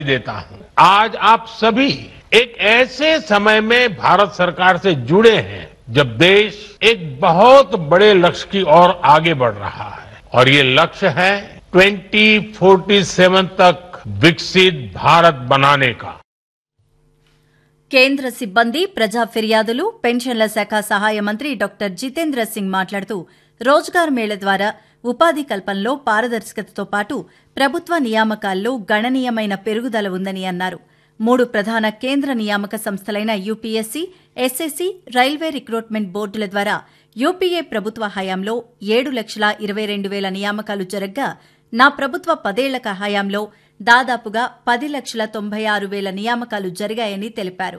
देता हूं आज आप सभी एक ऐसे समय में भारत सरकार से जुड़े हैं जब देश एक बहुत बड़े लक्ष्य की ओर आगे बढ़ रहा है और ये लक्ष्य है 2047 तक विकसित भारत बनाने का కేంద్ర సిబ్బంది ప్రజా ఫిర్యాదులు పెన్షన్ల శాఖ సహాయ మంత్రి డాక్టర్ జితేంద్ర సింగ్ మాట్లాడుతూ రోజ్గార్ మేళ ద్వారా ఉపాధి కల్పనలో పారదర్శకతతో పాటు ప్రభుత్వ నియామకాల్లో గణనీయమైన పెరుగుదల ఉందని అన్నారు మూడు ప్రధాన కేంద్ర నియామక సంస్థలైన యూపీఎస్సీ ఎస్ఎస్సీ రైల్వే రిక్రూట్మెంట్ బోర్డుల ద్వారా యూపీఏ ప్రభుత్వ హయాంలో ఏడు లక్షల ఇరవై రెండు వేల నియామకాలు జరగ్గా నా ప్రభుత్వ పదేళ్ల హయాంలో దాదాపుగా పది లక్షల తొంభై ఆరు వేల నియామకాలు జరిగాయని తెలిపారు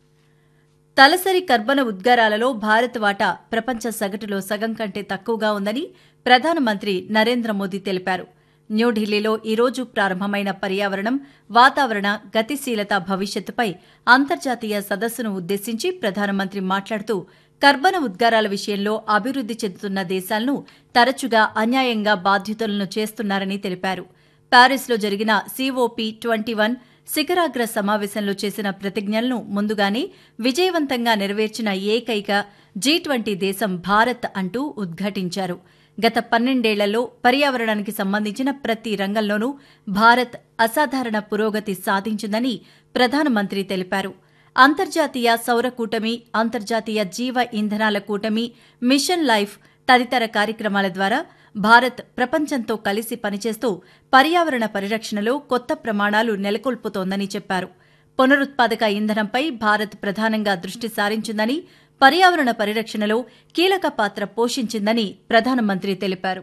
తలసరి కర్బన ఉద్గారాలలో భారత్ వాటా ప్రపంచ సగటులో సగం కంటే తక్కువగా ఉందని ప్రధానమంత్రి నరేంద్ర మోదీ తెలిపారు న్యూఢిల్లీలో ఈరోజు ప్రారంభమైన పర్యావరణం వాతావరణ గతిశీలత భవిష్యత్తుపై అంతర్జాతీయ సదస్సును ఉద్దేశించి ప్రధానమంత్రి మాట్లాడుతూ కర్బన ఉద్గారాల విషయంలో అభివృద్ది చెందుతున్న దేశాలను తరచుగా అన్యాయంగా బాధ్యతలను చేస్తున్నారని తెలిపారు ప్యారిస్లో జరిగిన సిఓపి ట్వంటీ వన్ శిఖరాగ్ర సమావేశంలో చేసిన ప్రతిజ్ఞలను ముందుగానే విజయవంతంగా నెరవేర్చిన ఏకైక జీ ట్వంటీ దేశం భారత్ అంటూ ఉద్ఘాటించారు గత పన్నెండేళ్లలో పర్యావరణానికి సంబంధించిన ప్రతి రంగంలోనూ భారత్ అసాధారణ పురోగతి సాధించిందని ప్రధానమంత్రి తెలిపారు అంతర్జాతీయ సౌర కూటమి అంతర్జాతీయ జీవ ఇంధనాల కూటమి మిషన్ లైఫ్ తదితర కార్యక్రమాల ద్వారా భారత్ ప్రపంచంతో కలిసి పనిచేస్తూ పర్యావరణ పరిరక్షణలో కొత్త ప్రమాణాలు నెలకొల్పుతోందని చెప్పారు పునరుత్పాదక ఇంధనంపై భారత్ ప్రధానంగా దృష్టి సారించిందని పర్యావరణ పరిరక్షణలో కీలక పాత్ర పోషించిందని ప్రధానమంత్రి తెలిపారు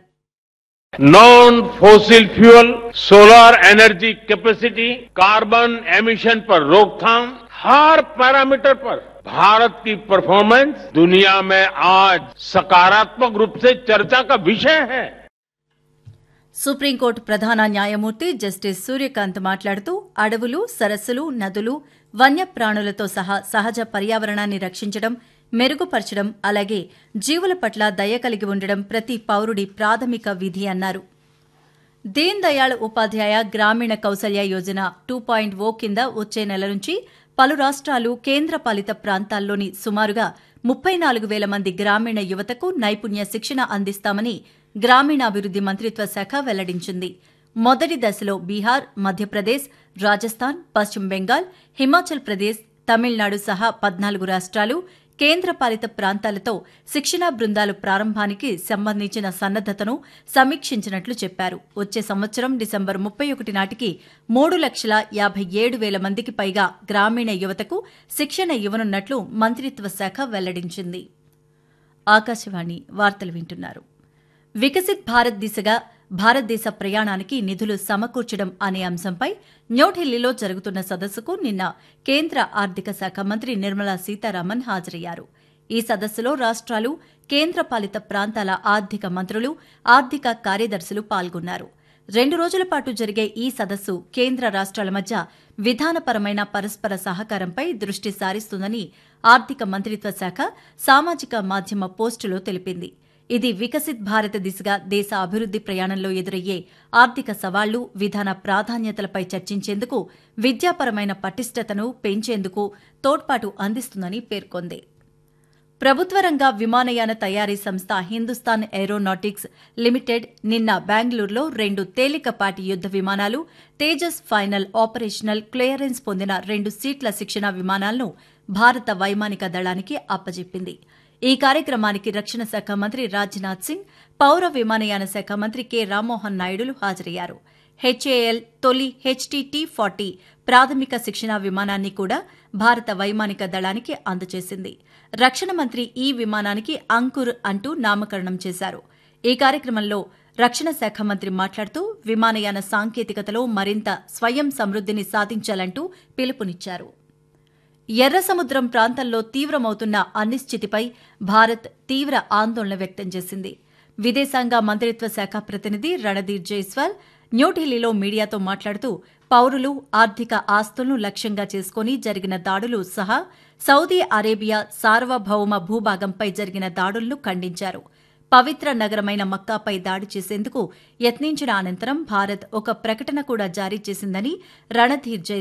non fossil fuel solar energy capacity carbon emission पर रोकथाम हर पैरामीटर पर भारत की परफॉर्मेंस दुनिया में आज सकारात्मक रूप से चर्चा का विषय है సుప్రీంకోర్టు ప్రధాన న్యాయమూర్తి జస్టిస్ సూర్యకాంత్ మాట్లాడుతూ అడవులు సరస్సులు నదులు వన్యప్రాణులతో సహా సహజ పర్యావరణాన్ని రక్షించడం మెరుగుపరచడం అలాగే జీవుల పట్ల దయ కలిగి ఉండడం ప్రతి పౌరుడి ప్రాథమిక విధి అన్నారు Deen Dayal Upadhyaya Grameen Kaushalya Yojana two point O కింద వచ్చే నెల నుంచి పలు రాష్ట్రాలు కేంద్రపాలిత ప్రాంతాల్లోని సుమారుగా ముప్పై నాలుగు వేల మంది గ్రామీణ యువతకు నైపుణ్య శిక్షణ అందిస్తామని గ్రామీణాభివృద్ది మంత్రిత్వ శాఖ వెల్లడించింది మొదటి దశలో బీహార్ మధ్యప్రదేశ్ రాజస్థాన్ పశ్చిమ బెంగాల్ హిమాచల్ ప్రదేశ్ తమిళనాడు సహా పద్నాలుగు రాష్ట్రాలు కేంద్రపాలిత ప్రాంతాలతో శిక్షణా బృందాలు ప్రారంభానికి సంబంధించిన సన్నద్దతను సమీక్షించినట్లు చెప్పారు వచ్చే సంవత్సరం డిసెంబర్ ముప్పై ఒకటి నాటికి మూడు లక్షల యాభై ఏడు వేల మందికి పైగా గ్రామీణ యువతకు శిక్షణ ఇవ్వనున్నట్లు మంత్రిత్వ శాఖ వెల్లడించింది ఆకాశవాణి వార్తలు వింటున్నారు వికసిత్ భారత్ దిశగా భారతదేశ ప్రయాణానికి నిధులు సమకూర్చడం అనే అంశంపై న్యూఢిల్లీలో జరుగుతున్న సదస్సుకు నిన్న కేంద్ర ఆర్థిక శాఖ మంత్రి నిర్మలా సీతారామన్ హాజరయ్యారు ఈ సదస్సులో రాష్ట్రాలు కేంద్రపాలిత ప్రాంతాల ఆర్థిక మంత్రులు ఆర్థిక కార్యదర్శులు పాల్గొన్నారు రెండు రోజుల పాటు జరిగే ఈ సదస్సు కేంద్ర రాష్ట్రాల మధ్య విధానపరమైన పరస్పర సహకారంపై దృష్టి సారిస్తుందని ఆర్థిక మంత్రిత్వ శాఖ సామాజిక మాధ్యమ పోస్టులో తెలిపింది ఇది వికసిత్ భారత్ దిశగా దేశ అభివృద్ది ప్రయాణంలో ఎదురయ్యే ఆర్థిక సవాళ్లు విధాన ప్రాధాన్యతలపై చర్చించేందుకు విద్యాపరమైన పటిష్టతను పెంచేందుకు తోడ్పాటు అందిస్తుందని పేర్కొంది ప్రభుత్వ రంగ విమానయాన తయారీ సంస్థ హిందుస్థాన్ ఏరోనాటిక్స్ లిమిటెడ్ నిన్న బెంగళూరులో రెండు తేలికపాటి యుద్ద విమానాలు తేజస్ ఫైనల్ ఆపరేషనల్ క్లియరెన్స్ పొందిన రెండు సీట్ల శిక్షణ విమానాలను భారత వైమానిక దళానికి అప్పజెప్పింది ఈ కార్యక్రమానికి రక్షణ శాఖ మంత్రి రాజ్నాథ్ సింగ్ పౌర విమానయాన శాఖ మంత్రి కె రామ్మోహన్ నాయుడులు హాజరయ్యారు హెచ్ఏఎల్ తొలి హెచ్టీటీ ఫార్టీ ప్రాథమిక శిక్షణా విమానాన్ని కూడా భారత వైమానిక దళానికి అందజేసింది రక్షణ మంత్రి ఈ విమానానికి అంకుర్ అంటూ నామకరణం చేశారు ఈ కార్యక్రమంలో రక్షణ శాఖ మంత్రి మాట్లాడుతూ విమానయాన సాంకేతికతలో మరింత స్వయం సమృద్దిని సాధించాలంటూ పిలుపునిచ్చారు ఎర్ర సముద్రం ప్రాంతంలో తీవ్రమవుతున్న అనిశ్చితిపై భారత్ తీవ్ర ఆందోళన వ్యక్తం చేసింది విదేశాంగ మంత్రిత్వ శాఖ ప్రతినిధి రణధీర్ జైస్వాల్ న్యూఢిల్లీలో మీడియాతో మాట్లాడుతూ పౌరులు ఆర్థిక ఆస్తులను లక్ష్యంగా చేసుకుని జరిగిన దాడులు సహా సౌదీ అరేబియా సార్వభౌమ భూభాగంపై జరిగిన దాడులను ఖండించారు పవిత్ర నగరమైన మక్కాపై దాడి చేసేందుకు యత్నించిన అనంతరం భారత్ ఒక ప్రకటన కూడా జారీ చేసిందని రణధీర్ జై